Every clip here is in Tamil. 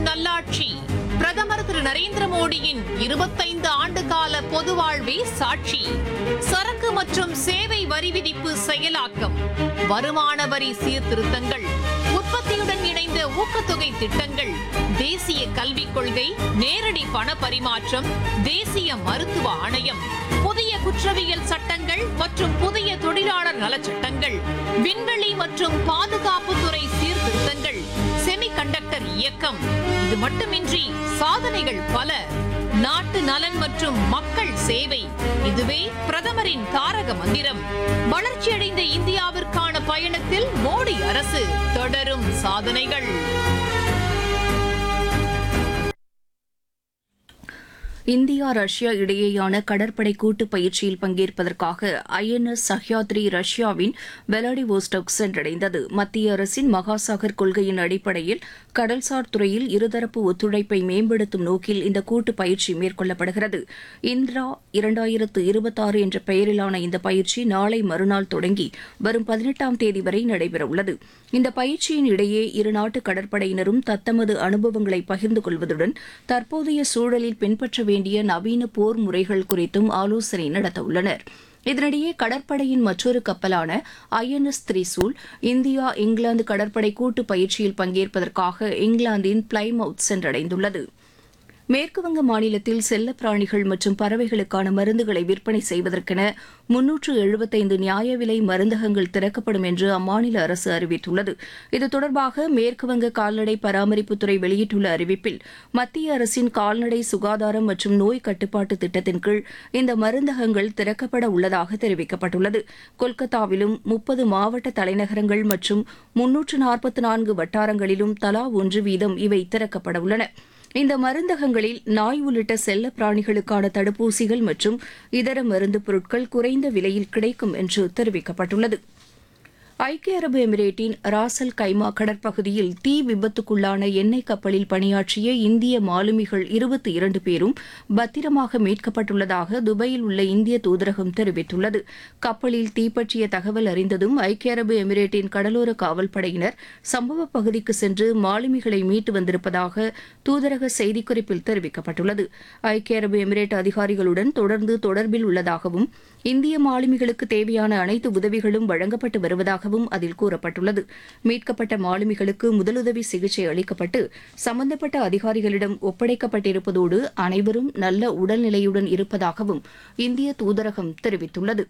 நல்லாட்சி பிரதமர் திரு நரேந்திர மோடியின் இருபத்தைந்து ஆண்டு கால பொது வாழ்வே சாட்சி சரக்கு மற்றும் சேவை வரி விதிப்பு செயலாக்கம் வருமான வரி சீர்திருத்தங்கள் உற்பத்தியுடன் இணைந்த ஊக்கத்தொகை திட்டங்கள் தேசிய கல்விக் கொள்கை நேரடி பண பரிமாற்றம் தேசிய மருத்துவ ஆணையம் புதிய குற்றவியல் சட்டங்கள் மற்றும் புதிய தொழிலாளர் நலச்சட்டங்கள் விண்வெளி மற்றும் பாதுகாப்புத்துறை சீர்திருத்தங்கள் செமிகண்டக்டர் இயக்கம் இது மட்டுமின்றி சாதனைகள் பல நாட்டு நலன் மற்றும் மக்கள் சேவை இதுவே பிரதமரின் தாரக மந்திரம் வளர்ச்சியடைந்த இந்தியாவிற்கான பயணத்தில் மோடி அரசு தொடரும் சாதனைகள் இந்தியா ரஷ்யா இடையேயான கடற்படை கூட்டு பயிற்சியில் பங்கேற்பதற்காக ஐஎன்எஸ் சஹ்யாத்ரி ரஷ்யாவின் வெலாடிவோஸ்டோக் சென்றடைந்தது மத்திய அரசின் மகாசாகர் கொள்கையின் அடிப்படையில் கடல்சார் துறையில் இருதரப்பு ஒத்துழைப்பை மேம்படுத்தும் நோக்கில் இந்த கூட்டு பயிற்சி மேற்கொள்ளப்படுகிறது இந்திரா இரண்டாயிரத்து இருபத்தாறு என்ற பெயரிலான இந்த பயிற்சி நாளை மறுநாள் தொடங்கி வரும் பதினெட்டாம் தேதி வரை நடைபெறவுள்ளது இந்த பயிற்சியின் இடையே இருநாட்டு கடற்படையினரும் தத்தமது அனுபவங்களை பகிர்ந்து கொள்வதுடன் தற்போதைய சூழலில் பின்பற்ற வேண்டிய நவீன போர் முறைகள் குறித்தும் ஆலோசனை நடத்தவுள்ளனர் இதனிடையே கடற்படையின் மற்றொரு கப்பலான ஐஎன்எஸ் திரிசூல் இந்தியா இங்கிலாந்து கடற்படை கூட்டு பயிற்சியில் பங்கேற்பதற்காக இங்கிலாந்தின் பிளைமவுத் சென்றடைந்துள்ளது மேற்குவங்க மாநிலத்தில் செல்லப் பிராணிகள் மற்றும் பறவைகளுக்கான மருந்துகளை விற்பனை செய்வதற்கென முன்னூற்று எழுபத்தைந்து நியாய விலை மருந்தகங்கள் திறக்கப்படும் என்று அம்மாநில அரசு அறிவித்துள்ளது இது தொடர்பாக மேற்குவங்க கால்நடை பராமரிப்புத்துறை வெளியிட்டுள்ள அறிவிப்பில் மத்திய அரசின் கால்நடை சுகாதாரம் மற்றும் நோய் கட்டுப்பாட்டு திட்டத்தின் கீழ் இந்த மருந்தகங்கள் திறக்கப்பட உள்ளதாக தெரிவிக்கப்பட்டுள்ளது கொல்கத்தாவிலும் முப்பது மாவட்ட தலைநகரங்கள் மற்றும் முன்னூற்று நாற்பத்தி நான்கு வட்டாரங்களிலும் தலா ஒன்று வீதம் இவை திறக்கப்பட உள்ளன இந்த மருந்தகங்களில் நாய் உள்ளிட்ட செல்ல பிராணிகளுக்கான தடுப்பூசிகள் மற்றும் இதர மருந்து பொருட்கள் குறைந்த விலையில் கிடைக்கும் என்று தெரிவிக்கப்பட்டுள்ளது ஐக்கிய அரபு எமிரேட்டின் ராசல் கைமா கடற்பகுதியில் தீ விபத்துக்குள்ளான எண்ணெய் கப்பலில் பணியாற்றிய இந்திய மாலுமிகள் இருபத்தி இரண்டு பேரும் பத்திரமாக மீட்கப்பட்டுள்ளதாக துபாயில் உள்ள இந்திய தூதரகம் தெரிவித்துள்ளது கப்பலில் தீப்பற்றிய தகவல் அறிந்ததும் ஐக்கிய அரபு எமிரேட்டின் கடலோர காவல்படையினர் சம்பவ பகுதிக்கு சென்று மாலுமிகளை மீட்டு வந்திருப்பதாக தூதரக செய்திக்குறிப்பில் தெரிவிக்கப்பட்டுள்ளது ஐக்கிய அரபு எமிரேட் அதிகாரிகளுடன் தொடர்ந்து தொடர்பில் உள்ளதாகவும் இந்திய மாலுமிகளுக்கு தேவையான அனைத்து உதவிகளும் வழங்கப்பட்டு வருவதாகவும் அதில் கூறப்பட்டுள்ளது மீட்கப்பட்ட மாலுமிகளுக்கு முதலுதவி சிகிச்சை அளிக்கப்பட்டு சம்பந்தப்பட்ட அதிகாரிகளிடம் ஒப்படைக்கப்பட்டிருப்பதோடு அனைவரும் நல்ல உடல்நிலையுடன் இருப்பதாகவும் இந்திய தூதரகம் தெரிவித்துள்ளது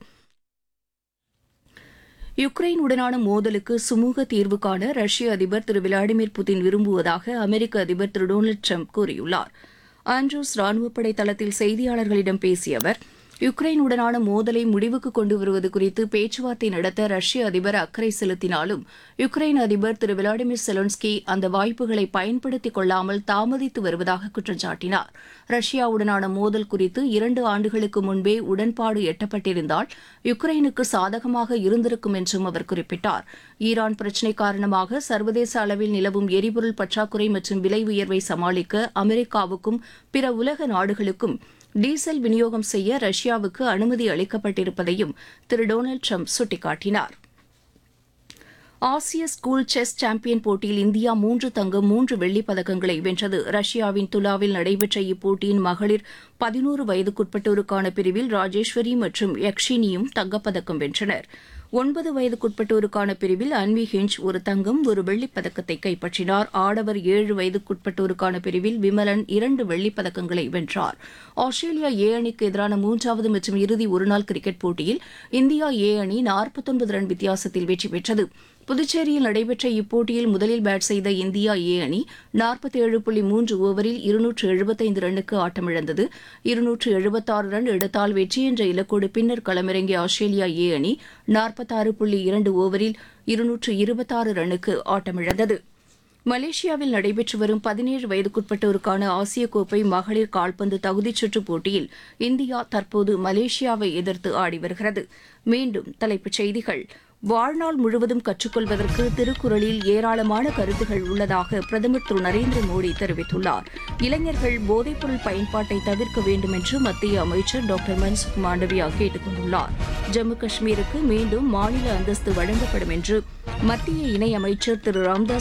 யுக்ரைனுடனான மோதலுக்கு சுமூக தீர்வு காண ரஷ்ய அதிபர் திரு விளாடிமிர் புதின் விரும்புவதாக அமெரிக்க அதிபர் திரு டொனால்டு ட்ரம்ப் கூறியுள்ளார் ஆண்ட்ரூஸ் ராணுவப்படை தளத்தில் செய்தியாளர்களிடம் பேசிய அவர் யுக்ரைனுடனான மோதலை முடிவுக்கு கொண்டு வருவது குறித்து பேச்சுவார்த்தை நடத்த ரஷ்ய அதிபர் அக்கறை செலுத்தினாலும் யுக்ரைன் அதிபர் திரு விளாடிமிர் செலன்ஸ்கி அந்த வாய்ப்புகளை பயன்படுத்திக் கொள்ளாமல் தாமதித்து வருவதாக குற்றம் சாட்டினார் ரஷ்யாவுடனான மோதல் குறித்து இரண்டு ஆண்டுகளுக்கு முன்பே உடன்பாடு எட்டப்பட்டிருந்தால் யுக்ரைனுக்கு சாதகமாக இருந்திருக்கும் என்றும் அவர் குறிப்பிட்டார் ஈரான் பிரச்சினை காரணமாக சர்வதேச அளவில் நிலவும் எரிபொருள் பற்றாக்குறை மற்றும் விலை உயர்வை சமாளிக்க அமெரிக்காவுக்கும் பிற உலக நாடுகளுக்கும் டீசல் விநியோகம் செய்ய ரஷ்யாவுக்கு அனுமதி அளிக்கப்பட்டிருப்பதையும் திரு டொனால்டு ட்ரம்ப் சுட்டிக்காட்டினார் ஆசிய ஸ்கூல் செஸ் சாம்பியன் போட்டியில் இந்தியா மூன்று தங்கம் மூன்று வெள்ளிப் பதக்கங்களை வென்றது ரஷ்யாவின் துலாவில் நடைபெற்ற இப்போட்டியின் மகளிர் பதினோரு வயதுக்குட்பட்டோருக்கான பிரிவில் ராஜேஸ்வரி மற்றும் யக்ஷினியும் தங்கப்பதக்கம் வென்றனர் ஒன்பது வயதுக்குட்பட்டோருக்கான பிரிவில் அன்வி ஹிஞ்ச் ஒரு தங்கம் ஒரு வெள்ளிப் பதக்கத்தை கைப்பற்றினார் ஆடவர் ஏழு வயதுக்குட்பட்டோருக்கான பிரிவில் விமலன் இரண்டு வெள்ளிப் பதக்கங்களை வென்றார் ஆஸ்திரேலியா ஏ அணிக்கு எதிரான மூன்றாவது மற்றும் இறுதி ஒருநாள் கிரிக்கெட் போட்டியில் இந்தியா ஏ அணி நாற்பத்தொன்பது ரன் வித்தியாசத்தில் வெற்றி பெற்றது புதுச்சேரியில் நடைபெற்ற இப்போட்டியில் முதலில் பேட் செய்த இந்தியா ஏ அணி நாற்பத்தி ஏழு புள்ளி மூன்று ஓவரில் இருநூற்று எழுபத்தைந்து ரன்னுக்கு ஆட்டமிழந்தது இருநூற்று எழுபத்தாறு ரன் எடுத்தால் வெற்றி என்ற இலக்கோடு பின்னர் களமிறங்கிய ஆஸ்திரேலியா ஏ அணி நாற்பத்தாறு புள்ளி இரண்டு ஓவரில் இருநூற்று இருபத்தாறு ரன்னுக்கு ஆட்டமிழந்தது மலேசியாவில் நடைபெற்று வரும் பதினேழு வயதுக்குட்பட்டோருக்கான ஆசிய கோப்பை மகளிர் கால்பந்து தகுதிச் சுற்றுப் போட்டியில் இந்தியா தற்போது மலேசியாவை எதிர்த்து ஆடி வருகிறது மீண்டும் தலைப்புச் செய்திகள் வாழ்நாள் முழுவதும் கற்றுக்கொள்வதற்கு திருக்குறளில் ஏராளமான கருத்துகள் உள்ளதாக பிரதமர் திரு நரேந்திர மோடி தெரிவித்துள்ளார் இளைஞர்கள் போதைப்பொருள் பயன்பாட்டை தவிர்க்க வேண்டும் என்று மத்திய அமைச்சர் டாக்டர் மன்சுக் மாண்டவியா கேட்டுக் கொண்டுள்ளார் ஜம்மு காஷ்மீருக்கு மீண்டும் மாநில அந்தஸ்து வழங்கப்படும் என்று மத்திய இணையமைச்சர் திரு ராம்தாஸ்